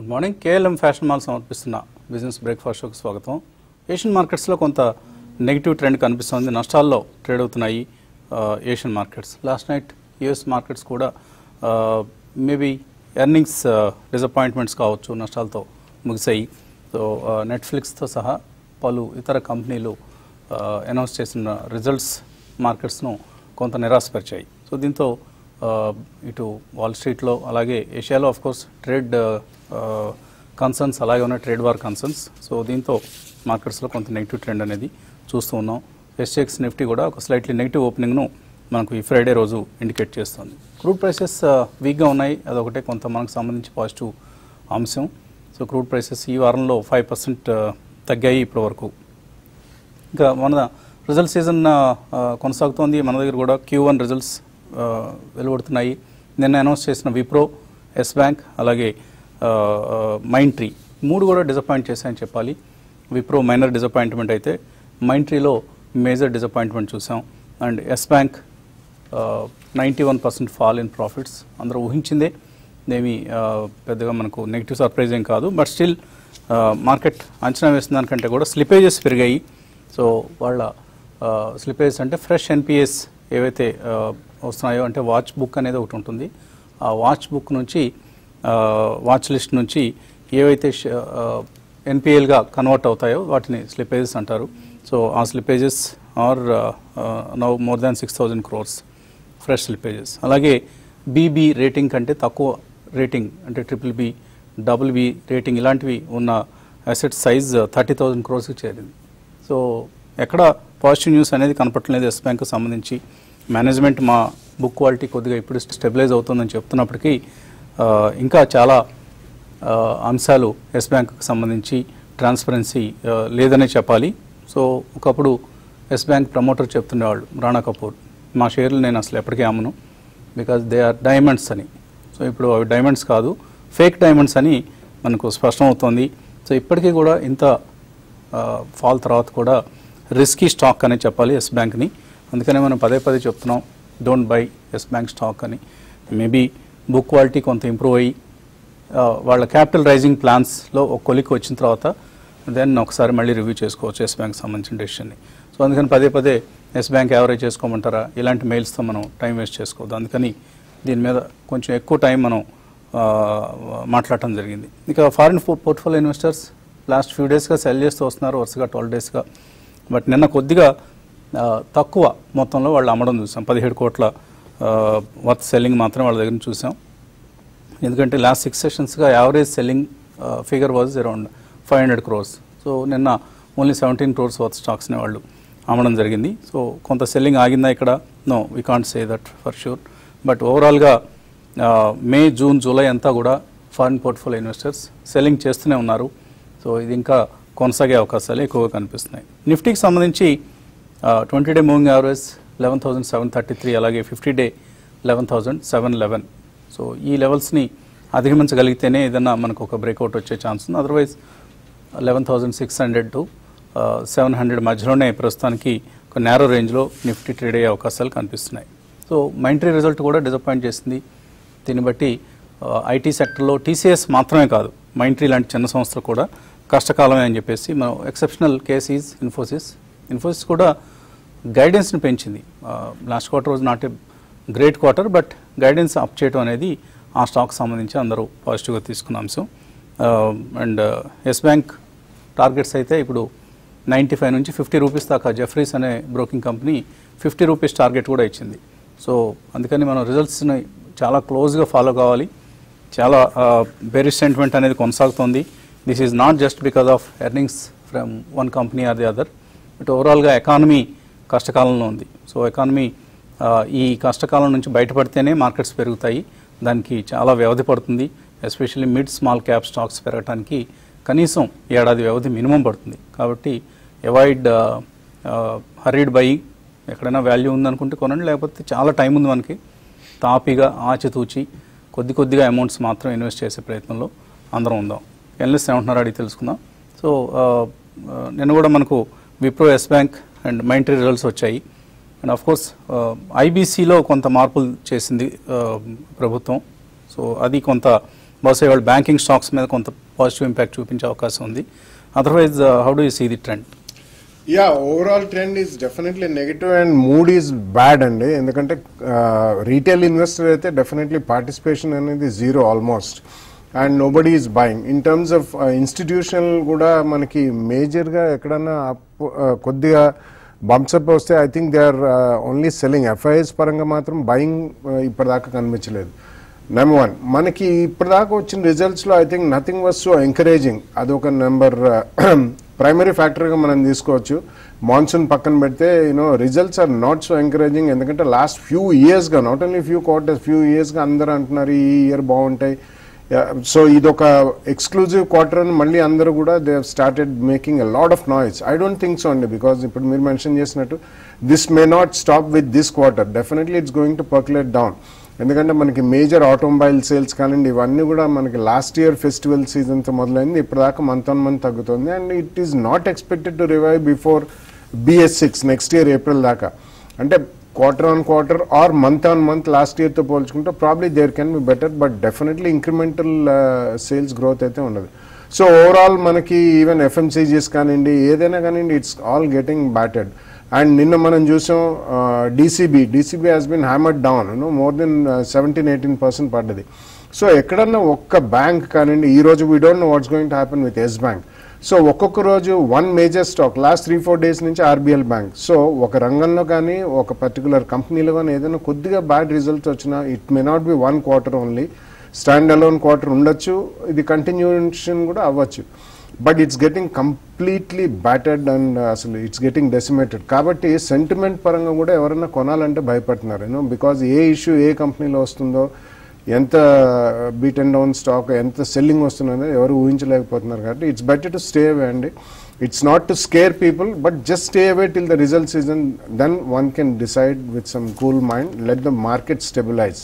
Good morning KLM fashion mall సమర్పిస్తున్న business breakfast షోకి స్వాగతం ఏషియన్ మార్కెట్స్లో కొంత నెగిటివ్ ట్రెండ్ కనిపిస్తోంది నష్టాల్లో ట్రేడ్ అవుతున్నాయి ఆ, Asian markets last night US markets కూడా మేబీ ఎర్నింగ్స్ డిసప్పాయింట్మెంట్స్ కావచ్చు నష్టాలతో ముగిశాయి సో నెట్ఫ్లిక్స్తో సహా పలు ఇతర కంపెనీలు అనౌన్స్ చేసిన రిజల్ట్స్ మార్కెట్స్ను కొంత నిరాశపరిచాయి సో దీంతో ఆ, ఇటు వాల్ స్ట్రీట్లో అలాగే ఏషియాలో ఆఫ్ కోర్స్ ట్రేడ్ కన్సర్న్స్ అలాగే ఉన్న ట్రేడ్ వార్ కన్సర్న్స్ సో దీంతో మార్కెట్స్లో కొంత నెగిటివ్ ట్రెండ్ అనేది చూస్తూ ఉన్నాం ఎస్ఎక్స్ నిఫ్టీ కూడా ఒక స్లైట్లీ నెగిటివ్ ఓపెనింగ్ను మనకు ఈ ఫ్రైడే రోజు ఇండికేట్ చేస్తుంది క్రూడ్ ప్రైసెస్ వీక్గా ఉన్నాయి అదొకటే కొంత మనకు సంబంధించి పాజిటివ్ అంశం సో క్రూడ్ ప్రైసెస్ ఈ వారంలో ఫైవ్ పర్సెంట్ తగ్గాయి ఇప్పటి వరకు ఇంకా మన రిజల్ట్ సీజన్ ఆ, ఆ, కొనసాగుతోంది మన దగ్గర కూడా క్యూ వన్ రిజల్ట్స్ ఆ, వెలువడుతున్నాయి నిన్న అనౌన్స్ చేసిన విప్రో ఎస్ బ్యాంక్ అలాగే ఆ, ఆ, మైండ్ ట్రీ మూడు కూడా డిసప్పాయింట్ చేశాయని చెప్పాలి విప్రో మైనర్ డిసప్పాయింట్మెంట్ అయితే మైండ్ ట్రీలో మేజర్ డిసప్పాయింట్మెంట్ చూసాం and Yes Bank ninety one percent fall in profits అందరూ ఊహించిందే ఏమి ఆ, పెద్దగా మనకు నెగిటివ్ సర్ప్రైజ్ ఏం కాదు బట్ స్టిల్ మార్కెట్ అంచనా వేసిన దానికంటే కూడా స్లిపేజెస్ పెరిగాయి సో వాళ్ళ స్లిపేజ్ అంటే ఫ్రెష్ ఎన్పిఎస్ ఏవైతే ఆ, వస్తున్నాయో అంటే వాచ్ బుక్ అనేది ఒకటి ఉంటుంది ఆ వాచ్ బుక్ నుంచి వాచ్ లిస్ట్ నుంచి ఏవైతే ఎన్పిఎల్గా కన్వర్ట్ అవుతాయో వాటిని స్లిపేజెస్ అంటారు సో ఆ slippages are now more than six thousand crores fresh slippages అలాగే బీబీ రేటింగ్ కంటే తక్కువ రేటింగ్ అంటే triple B double B rating ఇలాంటివి ఉన్న అసెట్ సైజ్ థర్టీ థౌజండ్ క్రోర్స్కి చేరింది సో ఎక్కడ పాజిటివ్ న్యూస్ అనేది కనపడలేదు ఎస్ బ్యాంక్ సంబంధించి మేనేజ్మెంట్ మా బుక్ క్వాలిటీ కొద్దిగా ఇప్పుడు స్టెబిలైజ్ అవుతుందని చెప్తున్నప్పటికీ ఆ, ఇంకా చాలా ఆ, అంశాలు ఎస్ బ్యాంక్కి సంబంధించి ట్రాన్స్పరెన్సీ ఆ, లేదనే చెప్పాలి సో ఒకప్పుడు ఎస్ బ్యాంక్ ప్రమోటర్ చెప్తుండేవాళ్ళు రాణా కపూర్ మా షేర్లు నేను అసలు ఎప్పటికీ అమ్మను బికాజ్ దే ఆర్ డైమండ్స్ అని సో ఇప్పుడు అవి డైమండ్స్ కాదు ఫేక్ డైమండ్స్ అని మనకు స్పష్టం అవుతోంది సో ఇప్పటికీ కూడా ఇంత ఫాల్ తర్వాత కూడా రిస్కీ స్టాక్ అనే చెప్పాలి ఎస్ బ్యాంక్ని అందుకనే మనం పదే పదే చెప్తున్నాం don't buy Yes Bank stock అని మేబీ బుక్ క్వాలిటీ కొంత ఇంప్రూవ్ అయ్యి ఆ, వాళ్ళ క్యాపిటల్ రైజింగ్ ప్లాన్స్లో ఒక కొలికి వచ్చిన తర్వాత దెన్ ఒకసారి మళ్ళీ రివ్యూ చేసుకోవచ్చు ఎస్ బ్యాంక్ సంబంధించిన డెసిషన్ని సో అందుకని పదే పదే ఎస్ బ్యాంక్ యావరేజ్ చేసుకోమంటారా ఇలాంటి మెయిల్స్తో మనం టైం వేస్ట్ చేసుకోవద్దు అందుకని దీని మీద కొంచెం ఎక్కువ టైం మనం ఆ, మాట్లాడటం జరిగింది ఇక foreign portfolio investors last few డేస్గా సెల్ చేస్తూ వస్తున్నారు వరుసగా ట్వెల్వ్ డేస్గా బట్ నిన్న కొద్దిగా ఆ, తక్కువ మొత్తంలో వాళ్ళు అమ్మడం చూసాం పదిహేడు కోట్ల వర్త్ సెల్లింగ్ మాత్రం వాళ్ళ దగ్గర నుంచి చూసాం ఎందుకంటే లాస్ట్ సిక్స్ సెషన్స్గా average selling figure was around five hundred crores so నిన్న ఓన్లీ సెవెంటీన్ క్రోర్స్ వర్త్ స్టాక్స్ని వాళ్ళు అమ్మడం జరిగింది సో కొంత సెల్లింగ్ ఆగిందా ఇక్కడ no we can't say that for sure but ఓవరాల్గా మే జూన్ జూలై అంతా కూడా ఫారిన్ పోర్ట్ఫోలియో ఇన్వెస్టర్స్ సెల్లింగ్ చేస్తూనే ఉన్నారు సో ఇది ఇంకా కొనసాగే అవకాశాలు ఎక్కువగా కనిపిస్తున్నాయి నిఫ్టీకి సంబంధించి twenty day moving average eleven thousand seven thirty three అలాగే fifty day eleven thousand seven eleven so ఈ లెవెల్స్ని అధిగమించగలిగితేనే ఏదైనా మనకు ఒక బ్రేక్అవుట్ వచ్చే ఛాన్స్ ఉంది otherwise eleven thousand six hundred to seven hundred మధ్యలోనే ప్రస్తుతానికి ఒక నేరో రేంజ్లో నిఫ్టీ ట్రేడ్ అయ్యే అవకాశాలు కనిపిస్తున్నాయి సో మైంట్రీ రిజల్ట్ కూడా డిసప్పాయింట్ చేసింది దీన్ని బట్టి ఐటీ సెక్టర్లో టీసీఎస్ మాత్రమే కాదు మైంట్రీ లాంటి చిన్న సంస్థలు కూడా కష్టకాలమే అని చెప్పేసి మనం exceptional case is Infosys Infosys కూడా గైడెన్స్ని పెంచింది లాస్ట్ క్వార్టర్ రోజు not a great quarter but guidance up చేయడం అనేది ఆ స్టాక్ సంబంధించి అందరూ పాజిటివ్గా తీసుకున్న అంశం అండ్ ఎస్ బ్యాంక్ టార్గెట్స్ అయితే ఇప్పుడు నైంటీ ఫైవ్ నుంచి ఫిఫ్టీ రూపీస్ దాకా జెఫ్రీస్ అనే broking company fifty rupees target కూడా ఇచ్చింది సో అందుకని మనం రిజల్ట్స్ని చాలా క్లోజ్గా ఫాలో కావాలి చాలా బెరిష్ సెంటిమెంట్ అనేది కొనసాగుతోంది this is not just because of earnings from one company or the other but ఓవరాల్గా ఎకానమీ కష్టకాలంలో ఉంది సో ఎకానమీ ఈ కష్టకాలం నుంచి బయటపడితేనే మార్కెట్స్ పెరుగుతాయి దానికి చాలా వ్యవధి పడుతుంది especially mid small cap stocks పెరగడానికి కనీసం ఏడాది వ్యవధి మినిమం పడుతుంది కాబట్టి అవాయిడ్ హరీడ్ బై ఎక్కడైనా వాల్యూ ఉందనుకుంటే కొనండి లేకపోతే చాలా టైం ఉంది మనకి తాపీగా ఆచితూచి కొద్ది కొద్దిగా అమౌంట్స్ మాత్రం ఇన్వెస్ట్ చేసే ప్రయత్నంలో అందరం ఉందాం ఎనలిస్ట్ ఏమంటున్నారో అడిగి తెలుసుకుందాం సో ఆ, ఆ, నిన్న కూడా మనకు Wipro Yes Bank and Mindtree results వచ్చాయి అండ్ ఆఫ్ కోర్స్ ఐబీసీలో కొంత మార్పులు చేసింది ఆ, ప్రభుత్వం సో అది కొంత బహుశా ఇవాళ బ్యాంకింగ్ స్టాక్స్ మీద కొంత పాజిటివ్ ఇంపాక్ట్ చూపించే అవకాశం ఉంది otherwise how do you see the trend yeah overall trend is definitely negative and mood is bad అండి ఎందుకంటే రీటైల్ ఇన్వెస్టర్ అయితే డెఫినెట్లీ పార్టిసిపేషన్ అనేది zero almost and nobody is buying in terms of institutional కూడా మనకి మేజర్గా ఎక్కడన్నా up కొద్దిగా బంప్సప్ వస్తే I think they are only selling FIs పరంగా మాత్రం బయింగ్ ఇప్పటిదాకా కనిపించలేదు నెంబర్ వన్ మనకి ఇప్పటిదాకా వచ్చిన రిజల్ట్స్లో I think nothing was so encouraging అదొక నెంబర్ ప్రైమరీ ఫ్యాక్టర్గా మనం తీసుకోవచ్చు మాన్సూన్ పక్కన పెడితే you know results are not so encouraging ఎందుకంటే లాస్ట్ ఫ్యూ ఇయర్స్గా not only few quarters few ఇయర్స్గా అందరూ అంటున్నారు ఈ ఇయర్ బాగుంటాయి సో ఇదొక ఎక్స్క్లూజివ్ క్వార్టర్ అని మళ్ళీ అందరూ కూడా they started making a lot of noise I don't think so అండి బికాజ్ ఇప్పుడు మీరు మెన్షన్ చేసినట్టు this may not stop with this quarter definitely it's going to percolate down ఎందుకంటే మనకి మేజర్ ఆటోమొబైల్ సేల్స్ కానివ్వండి ఇవన్నీ కూడా మనకి లాస్ట్ ఇయర్ ఫెస్టివల్ సీజన్తో మొదలైంది ఇప్పటిదాకా మంత్ ఆన్ మంత్ తగ్గుతుంది and it is not expected to revive before BS six next year April దాకా అంటే quarter on quarter or month on month last ఇయర్తో పోల్చుకుంటే probably there can be better but definitely incremental sales growth అయితే ఉండదు so overall మనకి even FMCGs కానివ్వండి ఏదైనా కానివ్వండి it's all getting battered and నిన్న మనం చూసాం DCB DCB has been hammered down you know more then seventeen eighteen percent పడ్డది సో ఎక్కడన్నా ఒక్క బ్యాంక్ కానివ్వండి ఈ రోజు we don't know what's going to happen with Yes bank so ఒక్కొక్క రోజు one major stock last three four days నుంచి RBL bank so ఒక రంగంలో కానీ ఒక పర్టికులర్ కంపెనీలో కానీ ఏదైనా కొద్దిగా బ్యాడ్ రిజల్ట్స్ వచ్చినా it may not be one quarter only stand alone quarter ఉండొచ్చు ఇది కంటిన్యూషన్ కూడా అవ్వచ్చు but it's getting completely battered and అసలు ఇట్స్ గెటింగ్ డెసిమేటెడ్ కాబట్టి సెంటిమెంట్ పరంగా కూడా ఎవరైనా కొనాలంటే భయపడుతున్నారు యూనో బికాజ్ ఏ ఇష్యూ ఏ కంపెనీలో వస్తుందో ఎంత బీట్ అండ్ డౌన్ స్టాక్ ఎంత సెల్లింగ్ వస్తుందో ఎవరు ఊహించలేకపోతున్నారు కాబట్టి it's better to stay away అండి it's not to scare people but just stay away till the result season then one can decide with some cool mind let the market stabilise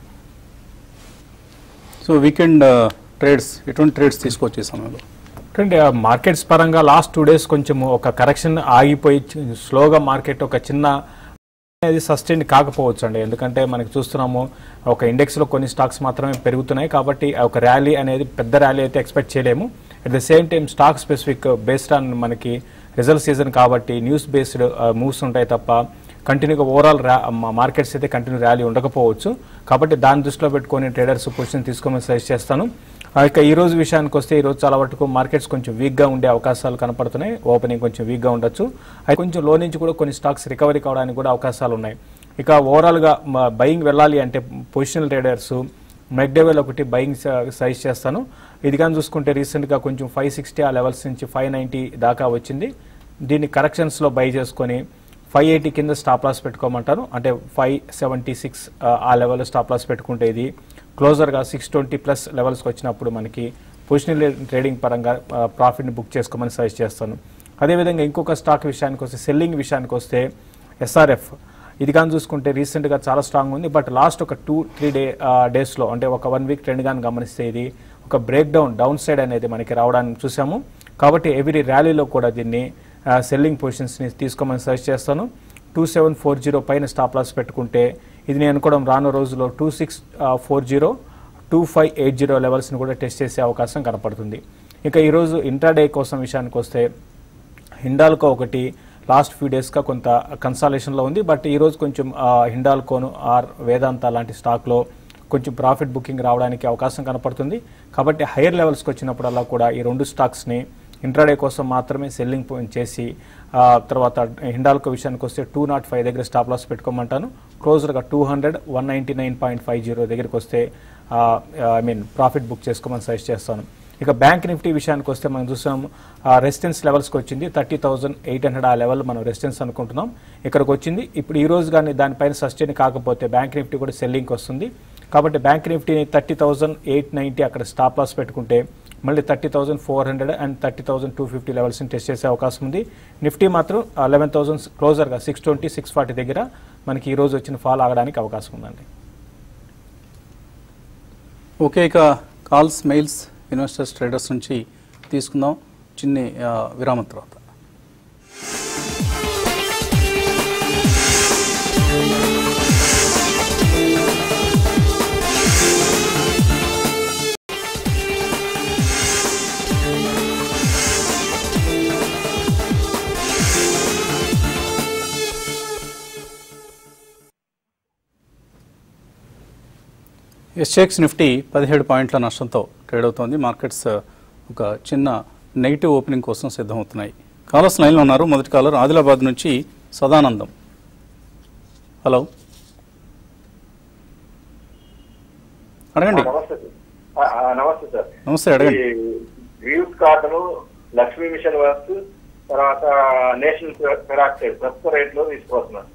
so weekend trades ఎటువంటి trades తీసుకొచ్చే సమయంలో అంటే markets పరంగా last two days కొంచెం ఒక correction ఆగిపోయి చి- స్లోగా మార్కెట్ ఒక చిన్న అనేది సస్టైన్ కాకపోవచ్చు అండి ఎందుకంటే మనకి చూస్తున్నాము ఒక ఇండెక్స్లో కొన్ని స్టాక్స్ మాత్రమే పెరుగుతున్నాయి కాబట్టి ఒక ర్యాలీ అనేది పెద్ద ర్యాలీ అయితే ఎక్స్పెక్ట్ చేయలేము at the same time stock specific based on మనకి రిజల్ట్ సీజన్ కాబట్టి న్యూస్ బేస్డ్ మూవ్స్ ఉంటాయి తప్ప కంటిన్యూగా ఓవరాల్ మార్కెట్స్ అయితే కంటిన్యూ ర్యాలీ ఉండకపోవచ్చు కాబట్టి దాన్ని దృష్టిలో పెట్టుకొని ట్రేడర్స్ పొజిషన్ తీసుకోమని సజెస్ట్ చేస్తాను ఆ ఇక ఈ రోజు విషయానికి వస్తే ఈ రోజు చాలా వరకు మార్కెట్స్ కొంచెం వీక్గా ఉండే అవకాశాలు కనపడుతున్నాయి ఓపెనింగ్ కొంచెం వీక్గా ఉండొచ్చు అది కొంచెం లో నుంచి కూడా కొన్ని స్టాక్స్ రికవరీ కావడానికి కూడా అవకాశాలు ఉన్నాయి ఇక ఓవరాల్గా బయింగ్ వెళ్ళాలి అంటే పొజిషనల్ ట్రేడర్స్ మెక్డెవెల్ ఒకటి బయింగ్ సైజ్ చేస్తాను ఇది కానీ చూసుకుంటే రీసెంట్గా కొంచెం ఫైవ్ సిక్స్టీ ఆ లెవెల్స్ నుంచి ఫైవ్ నైంటీ దాకా వచ్చింది దీన్ని కరెక్షన్స్లో బై చేసుకొని ఫైవ్ ఎయిటీ కింద స్టాప్ లాస్ పెట్టుకోమంటాను అంటే ఫైవ్ సెవెంటీ సిక్స్ ఆ లెవెల్లో స్టాప్ లాస్ పెట్టుకుంటే ఇది క్లోజర్గా సిక్స్ ట్వంటీ ప్లస్ లెవెల్స్కి వచ్చినప్పుడు మనకి పొజిషనల్ ట్రేడింగ్ పరంగా ప్రాఫిట్ని బుక్ చేసుకోమని సజెస్ట్ చేస్తాను అదేవిధంగా ఇంకొక స్టాక్ విషయానికి వస్తే సెల్లింగ్ విషయానికి వస్తే ఎస్ఆర్ఎఫ్ ఇది కానీ చూసుకుంటే రీసెంట్గా చాలా స్ట్రాంగ్ ఉంది బట్ లాస్ట్ ఒక టూ త్రీ డే డేస్లో అంటే ఒక వన్ వీక్ ట్రెండ్ కానీ గమనిస్తే ఇది ఒక బ్రేక్ డౌన్ డౌన్ సైడ్ అనేది మనకి రావడానికి చూసాము కాబట్టి ఎవ్రీ ర్యాలీలో కూడా దీన్ని సెల్లింగ్ పొజిషన్స్ని తీసుకోమని సజెస్ట్ చేస్తాను టూ సెవెన్ ఫోర్ జీరో పైన స్టాప్ లాస్ పెట్టుకుంటే ఇది నేను అనుకోవడం రాను రోజుల్లో two six four zero two five eight zero లెవెల్స్ని కూడా టెస్ట్ చేసే అవకాశం కనపడుతుంది ఇంకా ఈరోజు ఇంట్రాడే కోసం విషయానికి వస్తే హిండాల్కో ఒకటి లాస్ట్ ఫ్యూ డేస్గా కొంత కన్సాలేషన్లో ఉంది బట్ ఈరోజు కొంచెం ఆ, హిండాల్కోను ఆర్ వేదాంత లాంటి స్టాక్లో కొంచెం ప్రాఫిట్ బుకింగ్ రావడానికి అవకాశం కనపడుతుంది కాబట్టి హైయర్ లెవెల్స్కి వచ్చినప్పుడల్లా కూడా ఈ రెండు స్టాక్స్ని ఇంట్రాడే కోసం మాత్రమే సెల్లింగ్ చేసి ఆ, తర్వాత హిండాల్కో విషయానికి వస్తే టూ నాట్ ఫైవ్ దగ్గర స్టాప్ లాస్ పెట్టుకోమంటాను క్లోజర్గా two hundred one ninety nine point five zero దగ్గరికి వస్తే ఐ మీన్ ప్రాఫిట్ బుక్ చేసుకోమని సజెస్ట్ చేస్తాను ఇక బ్యాంక్ నిఫ్టీ విషయానికి వస్తే మనం చూసాం రెసిస్టెన్స్ లెవెల్స్కి వచ్చింది థర్టీ థౌసండ్ ఎయిట్ హండ్రెడ్ ఆ లెవెల్ మనం రెసిస్టెన్స్ అనుకుంటున్నాం ఇక్కడికి వచ్చింది ఇప్పుడు ఈ రోజు కానీ దానిపైన సస్టైన్ కాకపోతే బ్యాంక్ నిఫ్టీ కూడా సెల్లింగ్కి వస్తుంది కాబట్టి బ్యాంక్ నిఫ్టీని థర్టీ థౌసండ్ ఎయిట్ నైంటీ అక్కడ స్టాప్ లాస్ పెట్టుకుంటే మళ్ళీ thirty thousand four hundred and thirty thousand two fifty లెవెల్స్ని టెస్ట్ చేసే అవకాశం ఉంది నిఫ్టీ మాత్రం లెవెన్ థౌసండ్ క్లోజర్గా సిక్స్ ట్వంటీ సిక్స్ ఫార్టీ దగ్గర మనకి ఈ రోజు వచ్చిన ఫాల్ ఆగడానికి అవకాశం ఉందండి ఓకే ఇక కాల్స్ మెయిల్స్ ఇన్వెస్టర్స్ ట్రేడర్స్ నుంచి తీసుకుందాం చిన్ని ఆ, విరామం తర్వాత ఎస్ఎక్స్ నిఫ్టీ పదిహేడు పాయింట్ల నష్టంతో ట్రేడ్ అవుతోంది మార్కెట్స్ ఒక చిన్న నెగిటివ్ ఓపెనింగ్ కోసం సిద్ధమవుతున్నాయి కాలర్స్ లైన్లో ఉన్నారు మొదటి కాలర్ ఆదిలాబాద్ నుంచి సదానందం హలో అడగండి నమస్తే సార్ ఆ, ఆ, నమస్తే సార్ నమస్తే అడగండి వ్యూస్ కార్డును లక్ష్మీ మిషన్ వర్క్స్ తర్వాత నేషనల్ పెరాక్సైడ్ ప్రస్తుత రేట్ లో తీసుకొస్తున్నాను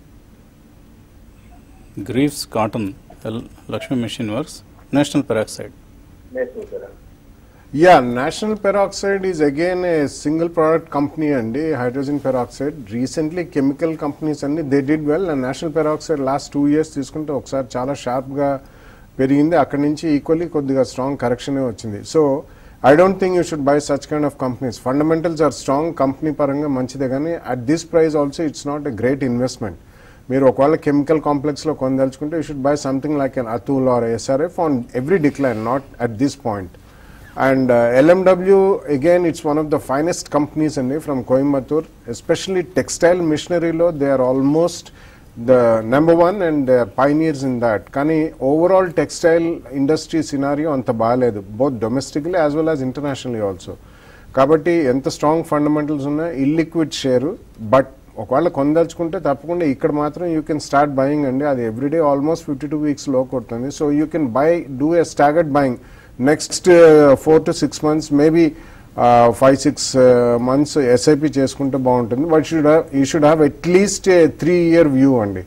Greaves Cotton L Lakshmi Machine Works National Peroxide National Peroxide Yeah, National Peroxide is again a single product company అండి hydrogen peroxide recently chemical companies అన్ని they did well and National Peroxide last two years తీసుకుంటే ఒకసారి చాలా షార్ప్గా పెరిగింది అక్కడి నుంచి equally కొద్దిగా స్ట్రాంగ్ కరెక్షన్ వచ్చింది so I don't think you should buy such kind of companies fundamentals are strong company పరంగా మంచిదే కానీ at this price also it's not a great investment మీరు ఒకవేళ కెమికల్ కాంప్లెక్స్లో కొనదలుచుకుంటే you should buy something like an Atul are SRF on every decline not at this point And uh, LMW, again, it's one of the finest companies in from Coimbatore, especially textile machinery law. They are almost the number one and they are pioneers in that. Kani overall textile industry scenario anta బాగాలేదు both domestically as well as internationally also. కాబట్టి ఎంత strong fundamentals ఉన్నా illiquid share but ఒకవేళ కొనదలుచుకుంటే తప్పకుండా ఇక్కడ మాత్రం you can start buying అండి అది everyday almost fifty two weeks లో కొడుతుంది so you can buy do a staggered buying next four to six months maybe five six months SIP చేసుకుంటే బాగుంటుంది but should you should have at least three year view అండి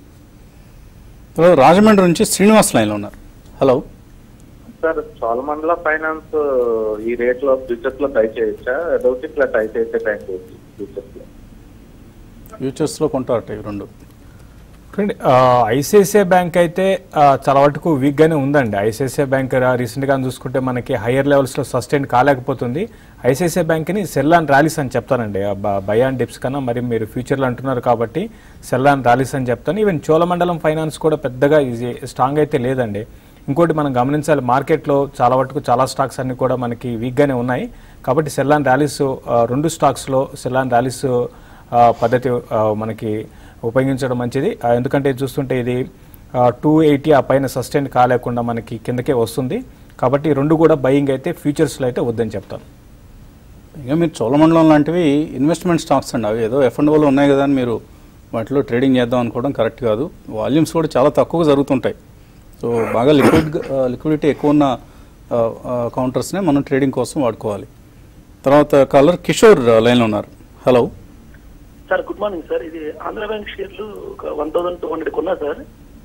తర్వాత రాజమండ్రి నుంచి శ్రీనివాస్ లైన్లో ఉన్నారు hello sir Cholamandalam finance ఈ రేట్ లో futures లో ట్రై చేయొచ్చా అదొకటి ఇట్లా ట్రై చేసే బ్యాంక్ ఫ్యూచర్స్ లో ఫ్యూచర్స్లో కొంటారట ఇవి రెండు చూడండి ఐసిఐసిఐ బ్యాంక్ అయితే ఆ, చాలా వరకు వీక్ గానే ఉందండి ఐసిఐసిఐ బ్యాంక్ రీసెంట్ గా చూసుకుంటే మనకి హయ్యర్ లెవెల్స్ లో సస్టైన్ కాలేకపోతుంది ఐసిఐసిఐ బ్యాంక్ ని సెల్ అండ్ ర్యాలీస్ అని చెప్తానండి బై అండ్ డిప్స్ కన్నా మరి మీరు ఫ్యూచర్ లో అంటున్నారు కాబట్టి సెల్ అండ్ ర్యాలీస్ అని చెప్తాను ఈవెన్ చోళమండలం ఫైనాన్స్ కూడా పెద్దగా ఇది స్ట్రాంగ్ అయితే లేదండి ఇంకోటి మనం గమనించాలి మార్కెట్లో చాలా వరకు చాలా స్టాక్స్ అన్ని కూడా మనకి వీక్ గానే ఉన్నాయి కాబట్టి సెల్ అండ్ ర్యాలీస్ ఆ, రెండు స్టాక్స్ లో సెల్ అండ్ ర్యాలీస్ ఆ, పద్ధతి ఆ, మనకి ఉపయోగించడం మంచిది ఆ, ఎందుకంటే చూస్తుంటే ఇది టూ ఎయిటీ ఆ పైన సస్టైన్ కాలేకుండా మనకి కిందకే వస్తుంది కాబట్టి ఈ రెండు కూడా బయింగ్ అయితే ఫ్యూచర్స్లో అయితే వద్దని చెప్తాను ఇంకా మీరు చోళమండలం లాంటివి ఇన్వెస్ట్మెంట్ స్టాక్స్ అండి అవి ఏదో ఎఫ్ అండ్ ఓలో ఉన్నాయి కదా అని మీరు వాటిలో ట్రేడింగ్ చేద్దాం అనుకోవడం కరెక్ట్ కాదు వాల్యూమ్స్ కూడా చాలా తక్కువగా జరుగుతుంటాయి సో బాగా లిక్విడ్ లిక్విడిటీ ఎక్కువ ఉన్న కౌంటర్స్నే మనం ట్రేడింగ్ కోసం వాడుకోవాలి తర్వాత కాలర్ కిషోర్ లైన్లో ఉన్నారు hello sir good morning sir ఇది ఆంధ్ర బ్యాంక్ షేర్లు ఒక వన్ థౌసండ్ టూ హండ్రెడ్ కొన్నా సార్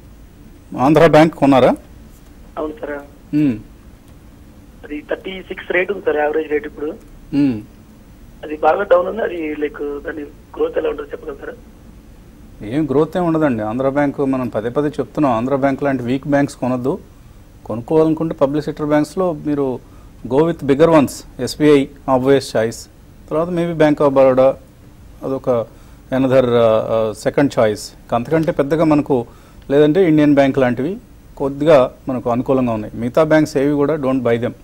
ఆంధ్ర బ్యాంక్ కొన్నారా అవును సార్ మ్మ్. అది థర్టీ సిక్స్ రేట్ ఉంది సార్ యావరేజ్ రేట్ ఇప్పుడు మ్మ్. అది బాగా డౌన్ ఉంది అది లైక్ దాని గ్రోత్ ఎలా ఉంటుందో చెప్పగలుగుతారా ఏం గ్రోత్ ఏం ఉండదండి ఆంధ్ర బ్యాంకు మనం పదే పదే చెప్తున్నాం ఆంధ్ర బ్యాంక్ లాంటి వీక్ బ్యాంక్స్ కొనొద్దు కొనుక్కోవాలనుకుంటే పబ్లిక్ సెక్టర్ బ్యాంక్స్లో మీరు go with bigger ones SBI obvious choice తర్వాత మేబీ బ్యాంక్ ఆఫ్ బరోడా అదొక ఎనదర్ సెకండ్ చాయిస్ అంతకంటే పెద్దగా మనకు లేదంటే ఇండియన్ బ్యాంక్ లాంటివి కొద్దిగా మనకు అనుకూలంగా ఉన్నాయి మిగతా బ్యాంక్స్ ఏవి కూడా డోంట్ బై దెమ్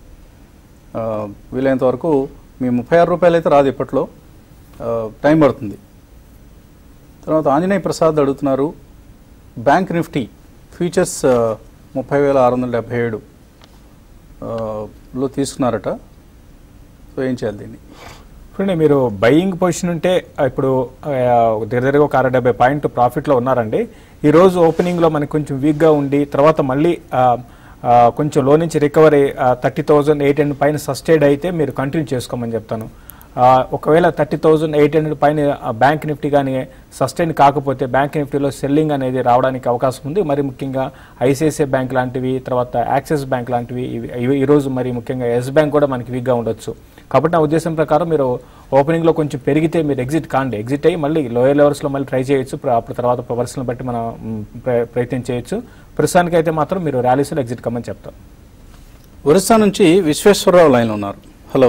వీలైనంత వరకు మీ ముప్పై ఆరు రూపాయలు అయితే రాదు ఇప్పట్లో టైం పడుతుంది తర్వాత ఆంజనేయ ప్రసాద్ అడుగుతున్నారు బ్యాంక్ నిఫ్టీ ఫ్యూచర్స్ ఆ, ముప్పై వేల ఆరు వందల డెబ్బై ఏడు ఆ, లో తీసుకున్నారట సో ఏం చేయాలి దీన్ని చూడండి మీరు బయింగ్ పొజిషన్ ఉంటే ఆ, ఇప్పుడు ఆ, దగ్గర దగ్గర ఒక అరవై డెబ్బై పాయింట్ ప్రాఫిట్లో ఉన్నారండి ఈ రోజు ఓపెనింగ్లో మనకి కొంచెం వీక్గా ఉండి తర్వాత మళ్ళీ ఆ, ఆ, కొంచెం లో నుంచి recovery thirty thousand eight hundred పైన సస్టైడ్ అయితే మీరు కంటిన్యూ చేసుకోమని చెప్తాను ఆ, ఒకవేళ థర్టీ థౌజండ్ ఎయిట్ హండ్రెడ్ పైన ఆ, బ్యాంక్ నిఫ్టీ కానీ సస్టైన్ కాకపోతే బ్యాంక్ నిఫ్టీలో సెల్లింగ్ అనేది రావడానికి అవకాశం ఉంది మరి ముఖ్యంగా ఐసిఐసిఐ బ్యాంక్ లాంటివి తర్వాత యాక్సిస్ బ్యాంక్ లాంటివి ఇవి ఇవి ఈరోజు మరి ముఖ్యంగా ఎస్ బ్యాంక్ కూడా మనకి వీక్గా ఉండొచ్చు కాబట్టి నా ఉద్దేశం ప్రకారం మీరు ఓపెనింగ్లో కొంచెం పెరిగితే మీరు ఎగ్జిట్ కాండి ఎగ్జిట్ అయ్యి మళ్ళీ లోయర్ లెవెల్స్లో మళ్ళీ ట్రై చేయొచ్చు ప్ర- అప్పుడు తర్వాత ప్రవర్సన బట్టి మనం మ్, ప్ర- ప్రయత్నం చేయొచ్చు ప్రస్తుతానికి అయితే మాత్రం మీరు ర్యాలీస్లో ఎగ్జిట్ కమ్మని చెప్తాం ఒరిస్సా నుంచి విశ్వేశ్వరరావు లైన్లో ఉన్నారు హలో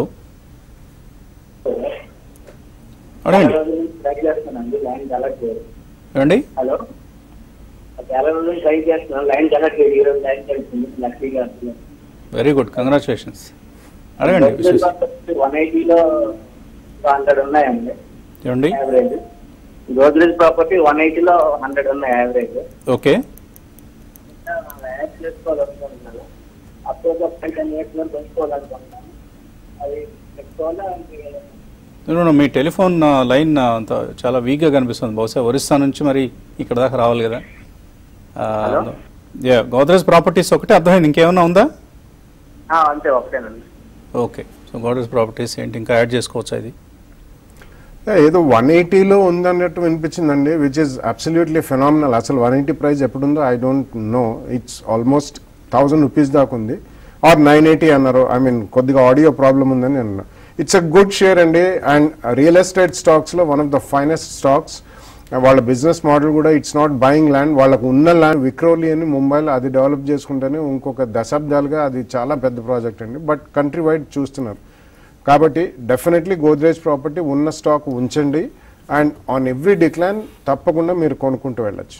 అడగండి ట్రై చేస్తున్నానండి లైన్ కలెక్ట్ ఏమండి హలో చాలా రోజులు ట్రై చేస్తున్నాను లైన్ కలెక్ట్ ఈ రోజు లైన్ కలిసింది లక్కీగా వెరీ గుడ్ కంగ్రాచులేషన్స్ అడగండి విశ్వేశ్వర వన్ ఎయిటీలో హండ్రెడ్ ఉన్నాయండి ఏమండి యావరేజ్ గోద్రేజ్ ప్రాపర్టీ వన్ ఎయిటీలో హండ్రెడ్ ఉన్నాయి యావరేజ్ ఓకే చేసుకోవాలనుకుంటున్నాను అప్పుడు ఒక ఫైవ్ టెన్ ఇయర్స్ వరకు ఉంచుకోవాలనుకుంటున్నాను అది పెట్టుకోవాలా ఇంకే- నేను మీ టెలిఫోన్ ఆ, లైన్ ఆ, అంత చాలా వీక్గా కనిపిస్తుంది బహుశా ఒరిస్సా నుంచి మరి ఇక్కడ దాకా రావాలి కదా ఆ, యా గోద్రేజ్ ప్రాపర్టీస్ ఒకటే అర్థమైంది ఇంకేమైనా ఉందా ఆ, అంతే ఒకటేనండి ఓకే సో గోద్రేజ్ ప్రాపర్టీస్ ఏంటి ఇంకా యాడ్ చేసుకోవచ్చా ఇది ఏదో వన్ ఎయిటీలో ఉందన్నట్టు వినిపించిందండి విచ్ ఇస్ అబ్సల్యూట్లీ ఫెనామినల్ అసలు వన్ ఎయిటీ ప్రైస్ ఎప్పుడుందో I don't know it's almost thousand rupees దాకా ఉంది ఆర్ నైన్ ఎయిటీ అన్నారు ఐ మీన్ కొద్దిగా ఆడియో ప్రాబ్లం ఉందని అన్నా ఇట్స్ అ గుడ్ షేర్ అండి అండ్ రియల్ ఎస్టేట్ స్టాక్స్లో one of the finest stocks వాళ్ళ బిజినెస్ మోడల్ కూడా ఇట్స్ నాట్ బయింగ్ ల్యాండ్ వాళ్ళకు ఉన్న ల్యాండ్ విక్రోలి అని ముంబైలో అది డెవలప్ చేసుకుంటేనే ఇంకొక దశాబ్దాలుగా అది చాలా పెద్ద ప్రాజెక్ట్ అండి బట్ కంట్రీ వైడ్ చూస్తున్నారు కాబట్టి డెఫినెట్లీ గోద్రేజ్ ప్రాపర్టీ ఉన్న స్టాక్ ఉంచండి అండ్ ఆన్ ఎవ్రీ డిక్లైన్ తప్పకుండా మీరు కొనుక్కుంటూ వెళ్ళొచ్చు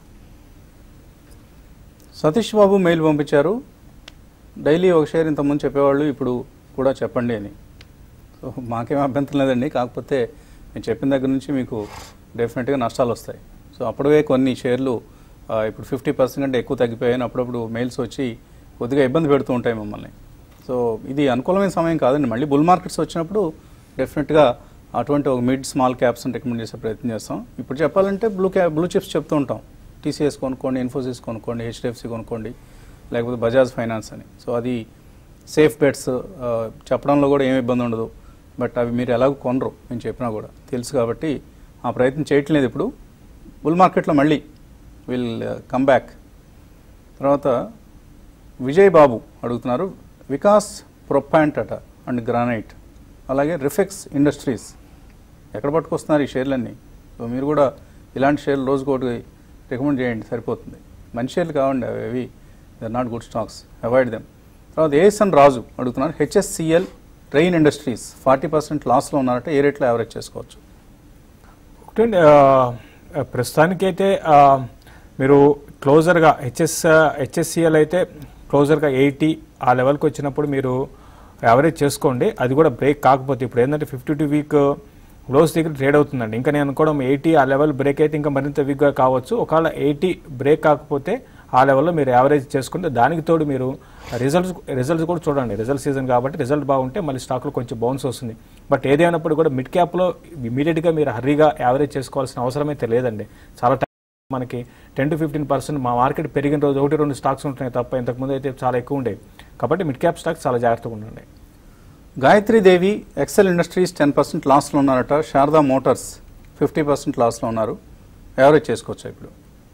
సతీష్ బాబు మెయిల్ పంపించారు డైలీ ఒక షేర్ ఇంతకుముందు చెప్పేవాళ్ళు ఇప్పుడు కూడా చెప్పండి అని సో మాకేం అభ్యంతరం లేదండి కాకపోతే నేను చెప్పిన దగ్గర నుంచి మీకు డెఫినెట్గా నష్టాలు వస్తాయి సో అప్పుడే కొన్ని షేర్లు ఆ, ఇప్పుడు ఫిఫ్టీ పర్సెంట్ కంటే ఎక్కువ తగ్గిపోయాయని అప్పుడప్పుడు మెయిల్స్ వచ్చి కొద్దిగా ఇబ్బంది పెడుతూ ఉంటాయి మమ్మల్ని సో ఇది అనుకూలమైన సమయం కాదండి మళ్ళీ బుల్ మార్కెట్స్ వచ్చినప్పుడు డెఫినెట్గా అటువంటి ఒక మిడ్ స్మాల్ క్యాప్స్ని రికమెండ్ చేసే ప్రయత్నం చేస్తాం ఇప్పుడు చెప్పాలంటే బ్లూ క్యా బ్లూ చిప్స్ చెప్తూ ఉంటాం టీసీఎస్ కొనుక్కోండి ఇన్ఫోసిస్ కొనుక్కోండి హెచ్డిఎఫ్సి కొనుక్కోండి లేకపోతే బజాజ్ ఫైనాన్స్ అని సో అది సేఫ్ బెట్స్ చెప్పడంలో కూడా ఏమి ఇబ్బంది ఉండదు బట్ అవి మీరు ఎలాగో కొనరు నేను చెప్పినా కూడా తెలుసు కాబట్టి ఆ ప్రయత్నం చేయట్లేదు ఇప్పుడు బుల్ మార్కెట్లో మళ్ళీ విల్ కమ్ బ్యాక్ తర్వాత విజయ్ బాబు అడుగుతున్నారు వికాస్ ప్రొపాంట్ అట అండ్ గ్రానైట్ అలాగే రిఫెక్స్ ఇండస్ట్రీస్ ఎక్కడ పట్టుకొస్తున్నారు ఈ షేర్లన్నీ సో మీరు కూడా ఇలాంటి షేర్లు రోజుకు ఒకటి రికమెండ్ చేయండి సరిపోతుంది మంచి షేర్లు కావండి అవి అవి they not good stocks avoid them తర్వాత ఏఎస్ఎన్ రాజు అడుగుతున్నారు హెచ్ఎస్సిఎల్ ట్రైన్ ఇండస్ట్రీస్ ఫార్టీ పర్సెంట్ లాస్లో ఉన్నారంటే ఏ రేట్లో యావరేజ్ చేసుకోవచ్చు ఒకటండి ఆ, ప్రస్తుతానికైతే ఆ, మీరు క్లోజర్గా హెచ్ఎస్ హెచ్ఎస్సిఎల్ అయితే క్లోజర్గా ఎయిటీ ఆ లెవెల్కి వచ్చినప్పుడు మీరు యావరేజ్ చేసుకోండి అది కూడా బ్రేక్ కాకపోతే ఇప్పుడు ఏంటంటే ఫిఫ్టీ టూ వీక్ లోస్ దగ్గర ట్రేడ్ అవుతుందండి ఇంకా నేను అనుకోవడం ఎయిటీ ఆ లెవెల్ బ్రేక్ అయితే ఇంకా మరింత వీక్గా కావచ్చు ఒకవేళ ఎయిటీ బ్రేక్ కాకపోతే ఆ లెవెల్లో మీరు యావరేజ్ చేసుకుంటే దానికి తోడు మీరు రిజల్ట్స్ రిజల్ట్స్ కూడా చూడండి రిజల్ట్ సీజన్ కాబట్టి రిజల్ట్ బాగుంటే మళ్ళీ స్టాక్లో కొంచెం బౌన్స్ వస్తుంది బట్ ఏదైనప్పుడు కూడా మిడ్ క్యాప్లో ఇమీడియట్గా మీరు హర్రీగా యావరేజ్ చేసుకోవాల్సిన అవసరం అయితే లేదండి చాలా టైం మనకి టెన్ టు ఫిఫ్టీన్ పర్సెంట్ మా మార్కెట్ పెరిగిన రోజు ఒకటి రెండు స్టాక్స్ ఉంటున్నాయి తప్ప ఇంతకుముందు అయితే చాలా ఎక్కువ ఉండేవి కాబట్టి మిడ్ క్యాప్ స్టాక్స్ చాలా జాగ్రత్తగా ఉండండి Gayatri Devi Excel Industries ten percent లాస్లో ఉన్నారట శారదా మోటార్స్ ఫిఫ్టీ పర్సెంట్ లాస్లో ఉన్నారు యావరేజ్ చేసుకోవచ్చు ఇప్పుడు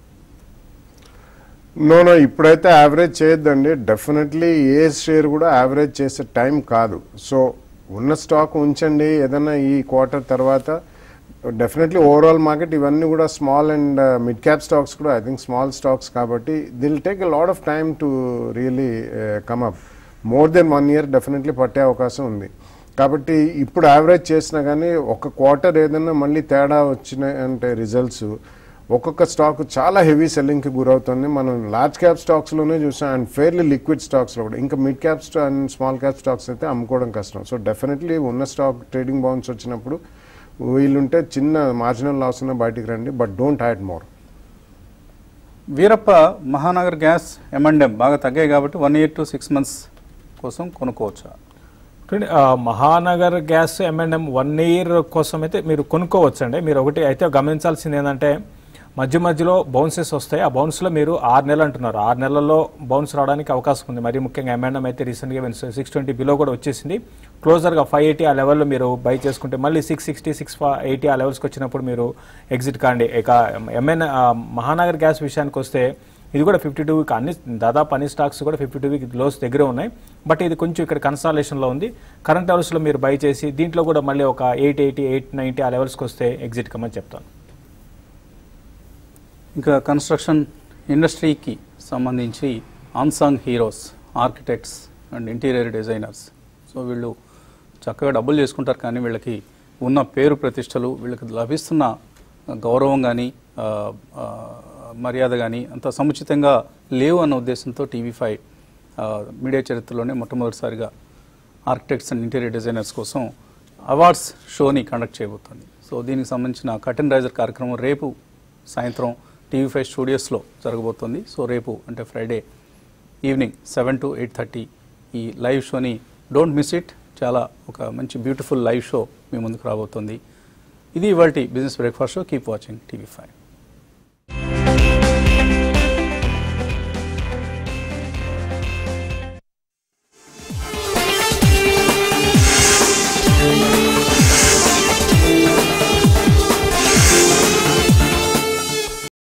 నో నో ఇప్పుడైతే యావరేజ్ చేయొద్దండి డెఫినెట్లీ ఏ షేర్ కూడా యావరేజ్ చేసే టైం కాదు సో ఉన్న స్టాక్ ఉంచండి ఏదైనా ఈ క్వార్టర్ తర్వాత డెఫినెట్లీ ఓవరాల్ మార్కెట్ ఇవన్నీ కూడా small and mid cap stocks కూడా ఐ థింక్ స్మాల్ స్టాక్స్ కాబట్టి they'll take a lot of time to really come up more than one year definitely పట్టే అవకాశం ఉంది కాబట్టి ఇప్పుడు యావరేజ్ చేసినా కానీ ఒక క్వార్టర్ ఏదైనా మళ్ళీ తేడా వచ్చినాయి అంటే రిజల్ట్స్ ఒక్కొక్క స్టాక్ చాలా హెవీ సెల్లింగ్కి గురవుతుంది మనం లార్జ్ క్యాప్ స్టాక్స్లోనే చూసాం అండ్ ఫెయిర్లీ లిక్విడ్ స్టాక్స్లో కూడా ఇంకా mid caps and small cap stocks అయితే అమ్ముకోవడం కష్టం సో డెఫినెట్లీ ఉన్న స్టాక్ ట్రేడింగ్ బౌన్స్ వచ్చినప్పుడు వీళ్ళుంటే చిన్న మార్జినల్ లాస్ ఉన్న బయటికి రండి but don't add more Veerappa Mahanagar gas M and M బాగా తగ్గాయి కాబట్టి one year to six months కోసం కొనుక్కోవచ్చా చూడండి ఆ, మహానగర్ గ్యాస్ ఎంఎన్ఎం వన్ ఇయర్ కోసం అయితే మీరు కొనుక్కోవచ్చండి మీరు ఒకటి అయితే గమనించాల్సింది ఏంటంటే మధ్య మధ్యలో బౌన్సెస్ వస్తాయి ఆ బౌన్స్లో మీరు ఆరు నెలలు అంటున్నారు ఆరు నెలల్లో బౌన్స్ రావడానికి అవకాశం ఉంది మరి ముఖ్యంగా ఎంఎన్ఎం అయితే రీసెంట్గా సిక్స్ ట్వంటీ బిలో కూడా వచ్చేసింది క్లోజర్గా ఫైవ్ ఎయిటీ ఆ లెవెల్లో మీరు బై చేసుకుంటే మళ్ళీ సిక్స్ సిక్స్టీ సిక్స్ ఎయిటీ ఆ లెవెల్స్కి వచ్చినప్పుడు మీరు ఎగ్జిట్ కాండి ఇక ఎంఎన్ మహానగర్ గ్యాస్ విషయానికి వస్తే ఇది కూడా ఫిఫ్టీ టూ వీక్ అన్ని దాదాపు అన్ని స్టాక్స్ కూడా ఫిఫ్టీ టూ వీక్ లోస్ దగ్గర ఉన్నాయి బట్ ఇది కొంచెం ఇక్కడ కన్సాలేషన్లో ఉంది కరెంట్ లెవెల్స్లో మీరు బై చేసి దీంట్లో కూడా మళ్ళీ ఒక ఎయిట్ ఎయిటీ ఎయిట్ నైంటీ ఆ లెవెల్స్కి వస్తే ఎగ్జిట్ కమ్మని చెప్తాను ఇంకా కన్స్ట్రక్షన్ ఇండస్ట్రీకి సంబంధించి unsung heroes architects and interior designers so వీళ్ళు చక్కగా డబ్బులు చేసుకుంటారు కానీ వీళ్ళకి ఉన్న పేరు ప్రతిష్టలు వీళ్ళకి లభిస్తున్న గౌరవం కానీ మర్యాద కానీ అంత సముచితంగా లేవు అన్న ఉద్దేశంతో టీవీ ఫైవ్ మీడియా చరిత్రలోనే మొట్టమొదటిసారిగా ఆర్కిటెక్ట్స్ అండ్ ఇంటీరియర్ డిజైనర్స్ కోసం అవార్డ్స్ షోని కండక్ట్ చేయబోతోంది సో దీనికి సంబంధించిన కటన్ రైజర్ కార్యక్రమం రేపు సాయంత్రం టీవీ ఫైవ్ స్టూడియోస్లో జరగబోతోంది సో రేపు అంటే Friday evening seven to eight thirty ఈ లైవ్ షోని డోంట్ మిస్ ఇట్ చాలా ఒక మంచి బ్యూటిఫుల్ లైవ్ షో మీ ముందుకు రాబోతుంది ఇది ఇవాళ business breakfast show keep watching TV five